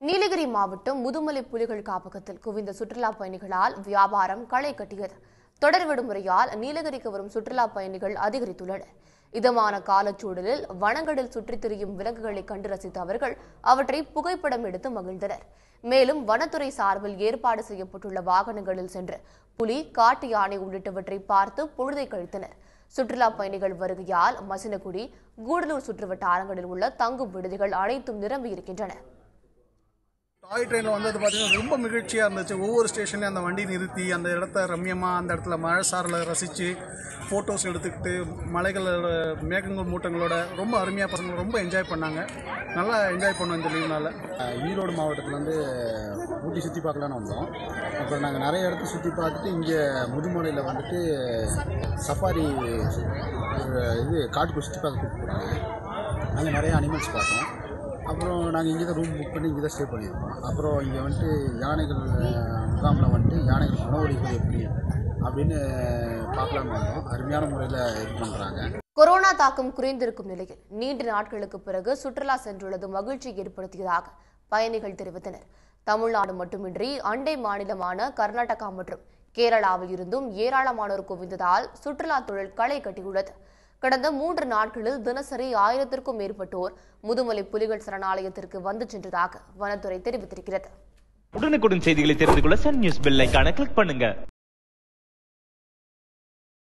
நீலகிரி மாவட்டம் முதுமலை புலிகள் காப்பகத்தில் குவிந்த சுற்றுலா பயணிகளால் வியாபாரம் களை கட்டியது தொடர் விடுமுறையால் நீலகிரிக்கு வரும் சுற்றுலா பயணிகள் அதிகரித்துள்ளனர் இதமான காலச்சூழலில் வனங்களில் சுற்றித் திரியும் விலங்குகளை கண்டு ரசித்த அவர்கள் அவற்றை புகைப்படம் எடுத்து மகிழ்ந்தனர் மேலும் வனத்துறை சார்பில் ஏற்பாடு செய்யப்பட்டுள்ள வாகனங்களில் சென்று புலி காட்டு யானை உள்ளிட்டவற்றை பார்த்து பொழுதை கழித்தனர் சுற்றுலா பயணிகள் வருகையால் மசினகுடி கூடலூர் சுற்றுவட்டாரங்களில் உள்ள தங்கும் விடுதிகள் அனைத்தும் நிரம்பியிருக்கின்றன டாய் ட்ரெயினில் வந்தது பார்த்தீங்கன்னா ரொம்ப மகிழ்ச்சியாக இருந்துச்சு ஒவ்வொரு ஸ்டேஷன்லையும் அந்த வண்டி நிறுத்தி அந்த இடத்த ரம்யமாக அந்த இடத்துல மழை சாரில் ரசித்து ஃபோட்டோஸ் எடுத்துக்கிட்டு மலைகளோட மேகங்கள் மூட்டங்களோட ரொம்ப அருமையாக பசங்க ரொம்ப என்ஜாய் பண்ணாங்க நல்லா என்ஜாய் பண்ணோம் இந்த லீவ்னால ஈரோடு மாவட்டத்துலேருந்து ஊட்டி சுற்றி பார்க்கலான்னு வந்தோம் அப்புறம் நாங்கள் நிறைய இடத்த சுற்றி பார்த்துட்டு இங்கே முதுமலையில் வந்துட்டு சஃபாரி ஒரு இது காட்டுக்கு சுற்றி பார்க்க கூப்பிட்டு போனாங்க அங்கே நிறைய அனிமல்ஸ் பார்த்தோம் அப்புறம் நாங்கள் இங்கே தான் ரூம் புக் பண்ணி இங்கே தான் ஸ்டே பண்ணியிருக்கோம் அப்புறம் இங்கே வந்துட்டு யானைகள் அஹ், முகாமில் வந்துட்டு யானைகள் உணவளிப்பது எப்படி அப்படின்னு பார்க்கலான்னு வந்தோம் அருமையான முறையில் இது பண்ணுறாங்க கொரோனா தாக்கம் குறைந்திருக்கும் நிலையில் நீண்ட நாட்களுக்கு பிறகு சுற்றுலா சென்றுள்ளது மகிழ்ச்சி ஏற்படுத்தியதாக பயணிகள் தெரிவித்தனர் தமிழ்நாடு மட்டுமின்றி அண்டை மாநிலமான கர்நாடகா மற்றும் கேரளாவில் இருந்தும் ஏராளமானோர் குவிந்ததால் சுற்றுலா தொழில் களை கட்டியுள்ளது கடந்த மூன்று நாட்களில் தினசரி ஆயிரத்திற்கும் மேற்பட்டோர் முதுமலை புலிகள் சரணாலயத்திற்கு வந்து சென்றதாக வனத்துறை தெரிவித்திருக்கிறது உடனுக்குடன் செய்திகளை தெரிந்து கொள்ள சன் நியூஸ் பெல் ஐகானை கிளிக் பண்ணுங்க